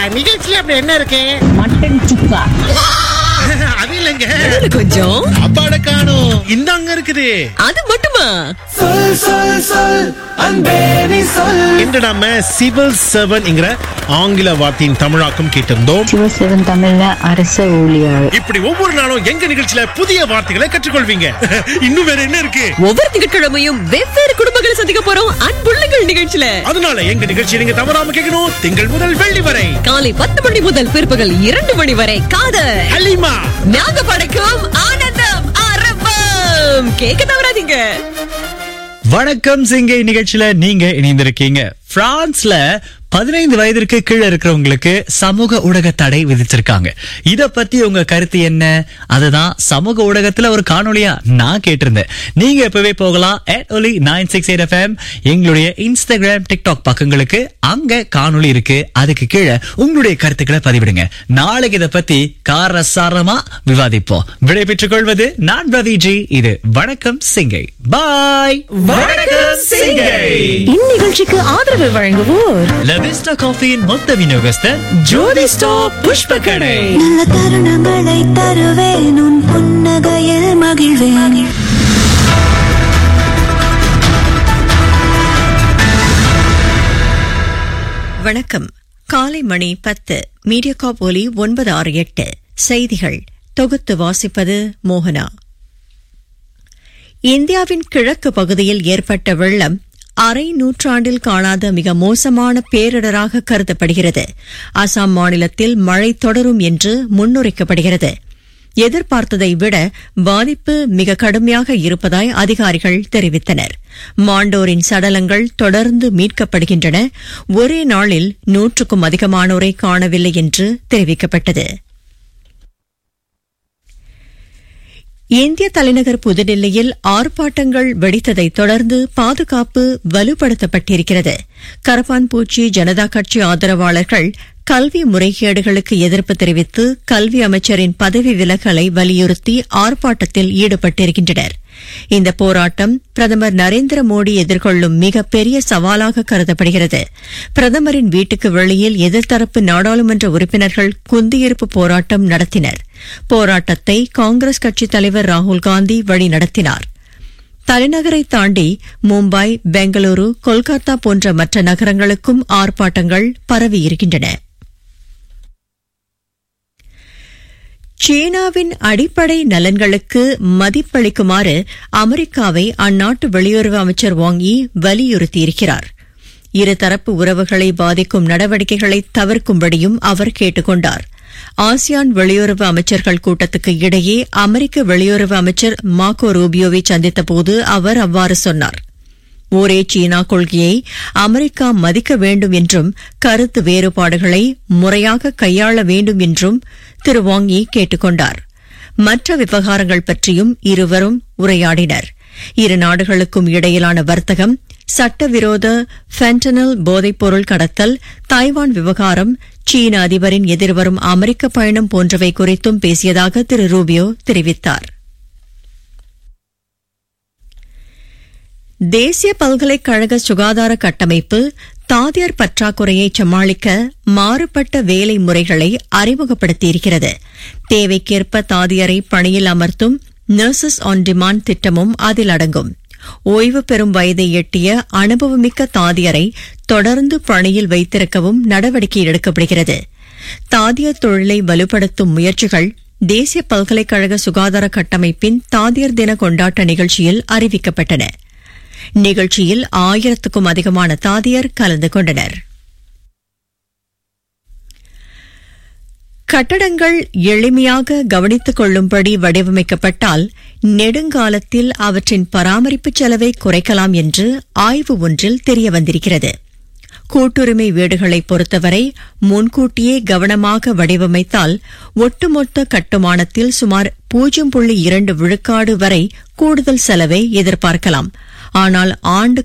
நிகழ்ச்சியில அப்படி என்ன இருக்கு மட்டன் சுக்கா அது இல்லைங்க இதுல கொஞ்சம் அப்பாட காணும் இந்தாங்க இருக்குது அது மட்டுமா இன்று நாம சிவில் சர்வன்ங்கிற ஆங்கில வார்த்தையின் தமிழாக்கம் கேட்டிருந்தோம் சிவசிவன் தமிழ்ல அரச ஊழியர் இப்படி ஒவ்வொரு நாளும் எங்க நிகழ்ச்சியில புதிய வார்த்தைகளை கற்றுக்கொள்வீங்க இன்னும் வேற என்ன இருக்கு ஒவ்வொரு திங்கட்கிழமையும் வெவ்வேறு குடும்பங்களை சந்திக்க போறோம் அன்புள்ளங்கள் நிகழ்ச்சியில அதனால எங்க நிகழ்ச்சியை நீங்க தவறாம கேட்கணும் திங்கள் முதல் வெள்ளி வரை காலை பத்து மணி முதல் பிற்பகல் இரண்டு மணி வரை காதல் ஹலிமா நாங்க படைக்கும் ஆனந்தம் ஆரம்பம் கேட்க தவறாதீங்க வணக்கம் சிங்கை நிகழ்ச்சியில நீங்க இணைந்திருக்கீங்க பிரான்ஸ்ல பதினைந்து வயதிற்கு கீழே இருக்கிறவங்களுக்கு சமூக ஊடக தடை விதிச்சிருக்காங்க இத பத்தி உங்க கருத்து என்ன அதுதான் சமூக ஊடகத்துல ஒரு காணொளியா நான் கேட்டிருந்தேன் நீங்க எப்பவே போகலாம் at Oli nine six eight FM எங்களுடைய இன்ஸ்டாகிராம் டிக்டாக் பக்கங்களுக்கு அங்க காணொளி இருக்கு அதுக்கு கீழே உங்களுடைய கருத்துக்களை பதிவிடுங்க நாளைக்கு இத பத்தி காரசாரமா விவாதிப்போம் விடை பெற்றுக் கொள்வது நான் ரவிஜி இது வணக்கம் சிங்கை பாய் வணக்கம் சிங்கை இந்நிகழ்ச்சிக்கு ஆதரவு வழங்குவோர் லவிஸ்டா காஃபியின் மொத்த விநியோகஸ்தர் ஜோதி ஸ்டாப் புஷ்ப கடை நல்ல தருணங்களை தருவேன் உன் புன்னகையில் மகிழ்வேன் வணக்கம் காலை மணி பத்து மீடியாகாப் ஒலி ஒன்பது ஆறு எட்டு செய்திகள் தொகுத்து வாசிப்பது மோகனா இந்தியாவின் கிழக்கு பகுதியில் ஏற்பட்ட வெள்ளம் அரை நூற்றாண்டில் காணாத மிக மோசமான பேரிடராக கருதப்படுகிறது அசாம் மாநிலத்தில் மழை தொடரும் என்று முன்னுரைக்கப்படுகிறது எதிர்பார்த்ததை விட பாதிப்பு மிக கடுமையாக இருப்பதாய் அதிகாரிகள் தெரிவித்தனர் மாண்டோரின் சடலங்கள் தொடர்ந்து மீட்கப்படுகின்றன ஒரே நாளில் நூற்றுக்கும் அதிகமானோரை காணவில்லை என்று தெரிவிக்கப்பட்டது இந்திய தலைநகர் புதுடில்லியில் ஆர்ப்பாட்டங்கள் வெடித்ததைத் தொடர்ந்து பாதுகாப்பு வலுப்படுத்தப்பட்டிருக்கிறது கரப்பான்பூச்சி ஜனதா கட்சி ஆதரவாளர்கள் கல்வி முறைகேடுகளுக்கு எதிர்ப்பு தெரிவித்து கல்வி அமைச்சரின் பதவி விலகலை வலியுறுத்தி ஆர்ப்பாட்டத்தில் ஈடுபட்டிருக்கின்றனர் இந்த போராட்டம் பிரதமர் நரேந்திர மோடி எதிர்கொள்ளும் மிகப்பெரிய சவாலாக கருதப்படுகிறது பிரதமரின் வீட்டுக்கு வெளியில் எதிர்த்தரப்பு நாடாளுமன்ற உறுப்பினர்கள் குந்தியிருப்பு போராட்டம் நடத்தினர் போராட்டத்தை காங்கிரஸ் கட்சித் தலைவர் ராகுல் காந்தி வழிநடத்தினார் தலைநகரை தாண்டி மும்பை பெங்களூரு கொல்கத்தா போன்ற மற்ற நகரங்களுக்கும் ஆர்ப்பாட்டங்கள் பரவியிருக்கின்றன சீனாவின் அடிப்படை நலன்களுக்கு மதிப்பளிக்குமாறு அமெரிக்காவை அந்நாட்டு வெளியுறவு அமைச்சர் வாங் யி வலியுறுத்தியிருக்கிறார் இருதரப்பு உறவுகளை பாதிக்கும் நடவடிக்கைகளை தவிர்க்கும்படியும் அவர் கேட்டுக் கொண்டார் ஆசியான் வெளியுறவு அமைச்சர்கள் கூட்டத்துக்கு இடையே அமெரிக்க வெளியுறவு அமைச்சர் மாக்கோ ரூபியோவை சந்தித்தபோது அவர் அவ்வாறு சொன்னார் ஒரே சீனா கொள்கையை அமெரிக்கா மதிக்க வேண்டும் என்றும் கருத்து வேறுபாடுகளை முறையாக கையாள வேண்டும் என்றும் திரு வாங்கி கேட்டுக் கொண்டார் மற்ற விவகாரங்கள் பற்றியும் இருவரும் உரையாடினர் இரு நாடுகளுக்கும் இடையிலான வர்த்தகம் சட்டவிரோத ஃபென்டனல் போதைப்பொருள் கடத்தல் தாய்வான் விவகாரம் சீன அதிபரின் எதிர்வரும் அமெரிக்க பயணம் போன்றவை குறித்தும் பேசியதாக திரு ரூபியோ தெரிவித்தார் தேசிய பல்கலைக்கழக சுகாதார கட்டமைப்பு தாதியர் பற்றாக்குறையை சமாளிக்க மாறுபட்ட வேலை முறைகளை அறிமுகப்படுத்தியிருக்கிறது தேவைக்கேற்ப தாதியரை பணியில் அமர்த்தும் நர்சஸ் ஆன் டிமாண்ட் திட்டமும் அதில் அடங்கும் ஓய்வு பெறும் வயதை எட்டிய அனுபவமிக்க தாதியரை தொடர்ந்து பணியில் வைத்திருக்கவும் நடவடிக்கை எடுக்கப்படுகிறது தாதியர் தொழிலை வலுப்படுத்தும் முயற்சிகள் தேசிய பல்கலைக்கழக சுகாதார கட்டமைப்பின் தாதியர் தின கொண்டாட்ட நிகழ்ச்சியில் அறிவிக்கப்பட்டன நிகழ்ச்சியில் ஆயிரத்துக்கும் அதிகமான தாதியர் கலந்து கொண்டனர் கட்டடங்கள் எளிமையாக கவனித்துக் கொள்ளும்படி வடிவமைக்கப்பட்டால் நெடுங்காலத்தில் அவற்றின் பராமரிப்பு செலவை குறைக்கலாம் என்று ஆய்வு ஒன்றில் தெரியவந்திருக்கிறது கூட்டுரிமை வீடுகளை பொறுத்தவரை முன்கூட்டியே கவனமாக வடிவமைத்தால் ஒட்டுமொத்த கட்டுமானத்தில் சுமார் பூஜ்ஜியம் புள்ளி இரண்டு விழுக்காடு வரை கூடுதல் செலவை எதிர்பார்க்கலாம் ஆனால் ஆண்டு